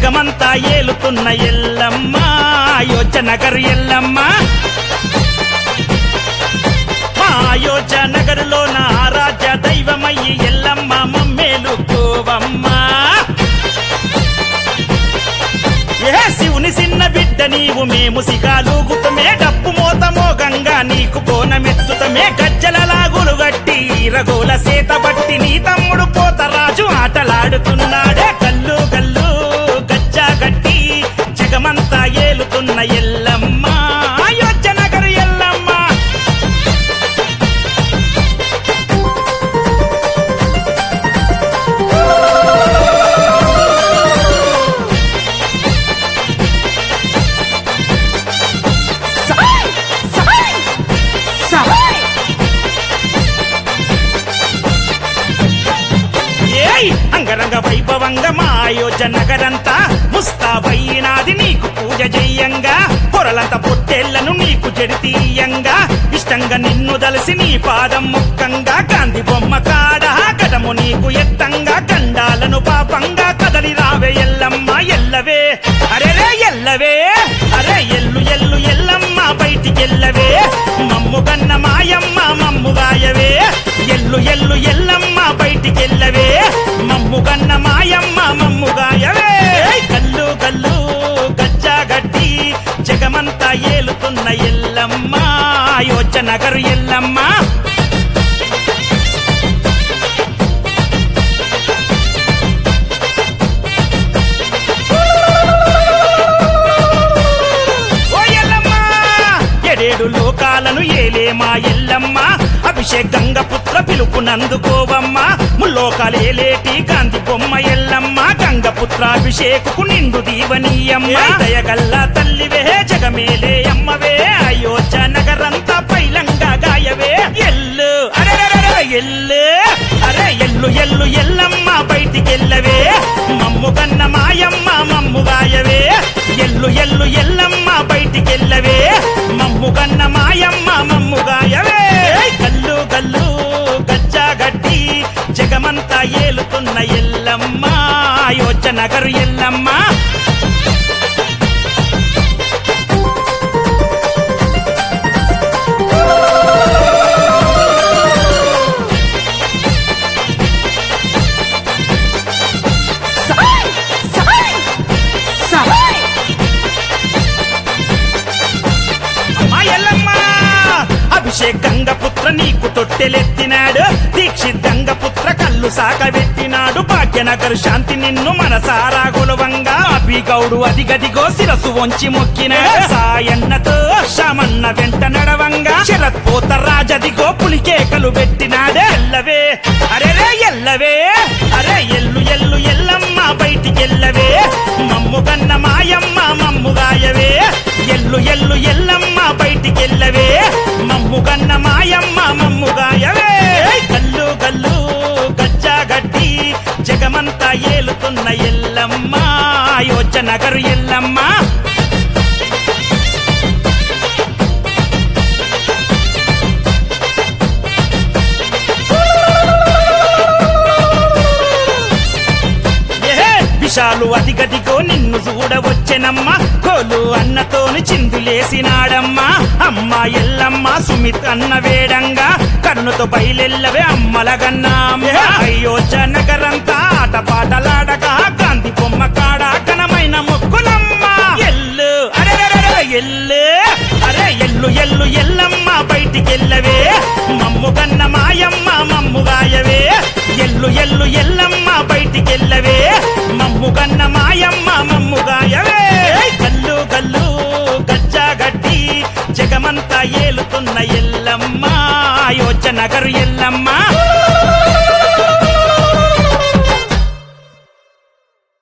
జగమంతా ఏలుతున్న ఎల్లమ్మ అయోధ్య నగర్ ఎల్లమ్మ మా అయోధ్య నగరులో నా ఆరాధ్య దైవమయ్యి ఎల్లమ్మ మమ్మేలుకోవమ్మ ఏ శివుని చిన్న బిడ్డ నీవు మేము సిగాలూగుతమే డప్పు మోతమో గంగా నీకు బోనమెత్తుతమే గజ్జల లాగులు గట్టి రఘుల సేత బట్టి నీ తమ్ముడు పోతరాజు ఆటలాడుతున్నాడే గల్లు గల్లు గజ్జా గట్టి జగమంతా ఏలుతున్న ఎల్లమ్మ అయోధ్య నగరు ఎల్లమ్మ సహాయ్ సహాయ్ సహాయ్ ఏయ్ అంగరంగ వైభవంగా మా అయోధ్య నగరంతా ముస్తాబయ్యినాది నీకు పూజ చెయ్యంగా పొరలంత పొట్టేళ్లను నీకు జడితీయంగా ఇష్టంగా నిన్ను దలసి నీ పాదం ముక్కంగా గాంధీ బొమ్మ కాడ గడము నీకు ఎత్తంగా గండాలను పాపంగా కదలి రావే ఎల్లమ్మ ఎల్లవే అరే రే ఎల్లవే అరే ఎల్లు ఎల్లు ఎల్లమ్మ బయటికెళ్ళవే మమ్ము గన్న మాయమ్మ మమ్ముగాయవే ఎల్లు ఎల్లు ఎల్లమ్మ బయటికెళ్ళవే మమ్ము గన్న మాయమ్మ మమ్ముగాయవే కల్లు కల్లు గజ్జా గట్టి జగమంతా ఏలుతున్న ఎల్లమ్మ అయోధ్య నగరు ఎల్లమ్మ ఓ ఎల్లమ్మ ఎడేడు లోకాలను ఏలే మా ఎల్లమ్మ అభిషేక్ గంగ పుత్ర పిలుపునందుకోవమ్మ ముల్లోకాలేలేటి గాంధీ బొమ్మ ఎల్లమ్మ గంగ పుత్ర అభిషేకుకు నిండు దీవనీయమ్మ దయగల్ల తల్లివే జగమేలే అమ్మవే అయోధ్య నగరంతా పైలంగా గాయవే ఎల్లు అరే ఎల్లు అరే ఎల్లు ఎల్లు ఎల్లమ్మ బయటికెళ్ళవే మమ్ము కన్న మాయమ్మ మమ్ము గాయవే ఎల్లు ఎల్లు ఎల్లమ్మ బయటికెళ్ళవే మమ్ము కన్న మాయమ్మ మమ్ము గాయవే గల్లు గల్లు గజ్జా గట్టి జగమంతా ఏలుతున్న ఎల్లమ్మ అయోధ్య నగరు ఎల్లమ్మ సహాయ్ సహాయ్ సహాయ్ మా ఎల్లమ్మ అభిషేక్ గంగ పుత్ర నీకు తొట్టెలెత్తినాడు దీక్షిత్ గంగ పుత్ర కళ్ళు సాకబెట్టినాడు భాగ్యనగర్ శాంతి నిన్ను మనసారా గొలవంగా అభిగౌడు అదిగదిగో శిరసు వంచి మొక్కినాడు సాయన్నతో శామన్న వెంట నడవంగా శరత్ పోత రాజదిగో పులికేకలు పెట్టినాడే ఎల్లవే అరే రే ఎల్లవే అరే ఎల్లు ఎల్లు ఎల్లమ్మ బయటికెళ్ళవే మమ్ము కన్న మాయమ్మ మమ్ముగాయవే ఎల్లు ఎల్లు ఎల్లమ్మ బయటికెళ్ళవే మమ్ము కన్న మాయమ్మ మమ్ముగాయవే గల్లు గల్లు గజ్జా గట్టి జగమంతా ఏలుతున్న ఎల్లమ్మ అయోధ్య నగరు ఎల్లమ్మ ఏహే, విశాలు అదిగదిగో నిన్ను చూడవచ్చెనమ్మ కోలు అన్నతోని చిందులేసినాడమ్మా అమ్మ ఎల్లమ్మ సుమిత్ అన్న వేడంగా కన్నుతో బయలెల్లవే అమ్మలగన్నామ్మ అయోధ్య నగరంతా ఆట పాటలాడగా గాంధీ బొమ్మ కాడ ఘనమైన మొక్కులమ్మ ఎల్లు అరే ఎల్లు అరే ఎల్లు ఎల్లు ఎల్లమ్మ బయటికెళ్ళవే మమ్ము కన్న మాయమ్మ మమ్ముగాయవే ఎల్లు ఎల్లు ఎల్లమ్మ బయటికెళ్ళవే మమ్ము కన్న మాయమ్మ మమ్ముగాయవే గల్లు గల్లు గజ్జా గట్టి జగమంతా ఏలుతున్న ఎల్లమ్మ అయోధ్య నగరు ఎల్లమ్మ